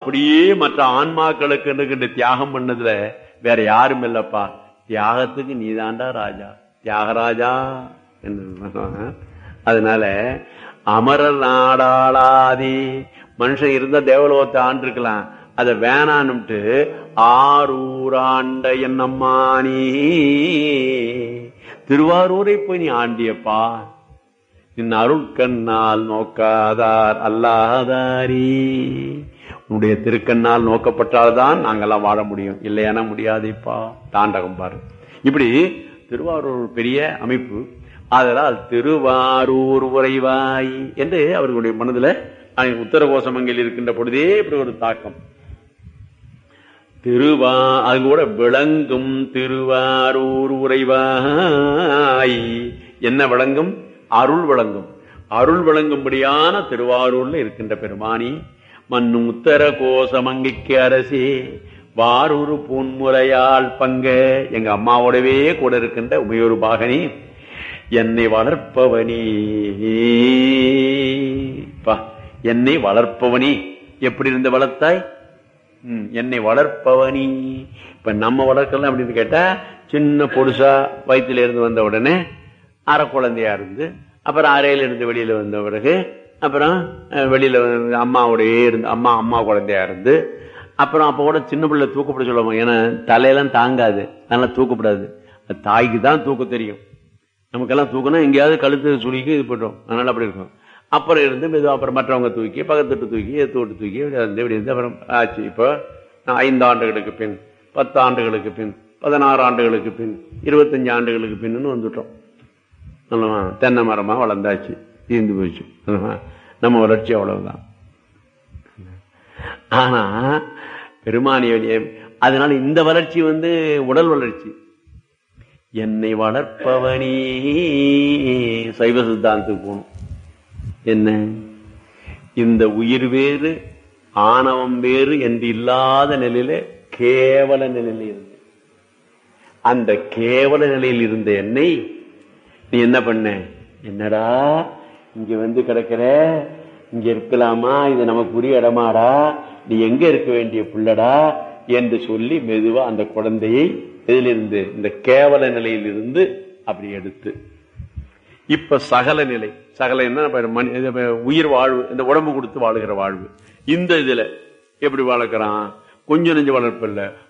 அப்படியே மற்ற ஆன்மாக்களுக்கு இருக்கின்ற தியாகம் பண்ணதுல வேற யாரும் இல்லப்பா தியாகத்துக்கு நீதாண்டா ராஜா தியாகராஜா என்று சொல்றாங்க. அதனால அமரர் நாடாளாதி மனுஷன் இருந்த தேவலோகத்தை ஆண்டிருக்கலாம் அதை வேணான்னுட்டு ஆரூராண்ட என்னம்மானி திருவாரூரை போய் நீ ஆண்டியப்பா நின் அருட்கண்ணால் நோக்காதார் அல்லாதாரி உன்னுடைய திருக்கண்ணால் நோக்கப்பட்டால்தான் நாங்கெல்லாம் வாழ முடியும் இல்லையானா முடியாதேப்பா தாண்டகம் பாரு இப்படி திருவாரூர் ஒரு பெரிய அமைப்பு அதனால் திருவாரூர் உறைவாய் என்று அவர்களுடைய மனதுல அஹ், உத்தரகோசமங்கில் இருக்கின்ற பொழுதே இப்படி ஒரு தாக்கம் திருவா அது கூட விளங்கும் திருவாரூர் உறைவாய் என்ன விளங்கும் அருள் விளங்கும் அருள் விளங்கும்படியான திருவாரூர்ல இருக்கின்ற பெருமானி மண்ணும் உத்தர கோசமங்கிக்கு அரசே வாரூர் பூன்முறையால் பங்க எங்க அம்மாவோடவே கூட இருக்கின்ற உமையொரு பாகனி என்னை வளர்ப்பவனி பா என்னை வளர்ப்பவனி எப்படி இருந்து வளர்த்தாய் ம், என்னை வளர்ப்பவனி இப்ப நம்ம வளர்க்கலாம் அப்படின்னு கேட்டா சின்ன பொடுசா வயிற்றுல இருந்து வந்த உடனே அரை குழந்தையா இருந்து அப்புறம் அறையில இருந்து வெளியில வந்த பிறகு அப்புறம் அஹ், வெளியில வந்து அம்மாவோடயே இருந்து அம்மா அம்மா குழந்தையா இருந்து அப்புறம் அப்ப கூட சின்ன பிள்ளை தூக்கப்பட சொல்லுவாங்க ஏன்னா தலையெல்லாம் தாங்காது அதனால தூக்கப்படாது அது தாய்க்கு தான் தூக்க தெரியும் நமக்கெல்லாம் தூக்கணும் எங்கேயாவது கழுத்து சுருக்கி இது பண்ணுறோம் அதனால அப்படி இருக்கும் அப்புறம் இருந்து மெதுவா அப்புறம் மற்றவங்க தூக்கி பக்கத்துட்டு தூக்கி எத்து விட்டு தூக்கி இப்படி வந்து இப்படி இருந்து அப்புறம் ஆச்சு இப்போ நான் ஐந்து ஆண்டுகளுக்கு பின் பத்து ஆண்டுகளுக்கு பின் பதினாறு ஆண்டுகளுக்கு பின் இருபத்தஞ்சு ஆண்டுகளுக்கு பின்னு வந்துட்டோம் நல்லவா தென்னை மரமா வளர்ந்தாச்சு தீர்ந்து போச்சு நல்லவா? நம்ம வளர்ச்சி அவ்வளவுதான் ஆனா பெருமானிய அதனால இந்த வளர்ச்சி வந்து உடல் வளர்ச்சி என்னை வளர்ப்பவனே சைவ சித்தாந்தத்துக்கு போகணும் என்ன இந்த உயிர் வேறு ஆணவம் வேறு என்று இல்லாத நிலையில கேவல நிலையில இருந்து அந்த கேவல நிலையில் இருந்த என்னை நீ என்ன பண்ண என்னடா இங்க வந்து கிடக்கிற இங்க இருக்கலாமா இது நமக்கு உரிய இடமாடா நீ எங்க இருக்க வேண்டிய புள்ளடா என்று சொல்லி மெதுவா அந்த குழந்தையை எதிலிருந்து இந்த கேவல நிலையில் இருந்து அப்படி எடுத்து இப்ப சகல நிலை சகல என்ன இப்ப மனி- இது இப்ப உயிர் வாழ்வு இந்த உடம்பு கொடுத்து வாழுகிற வாழ்வு இந்த இதுல எப்படி வளர்க்கறான் கொஞ்சம் நெஞ்சு வளர்ப்பு இல்ல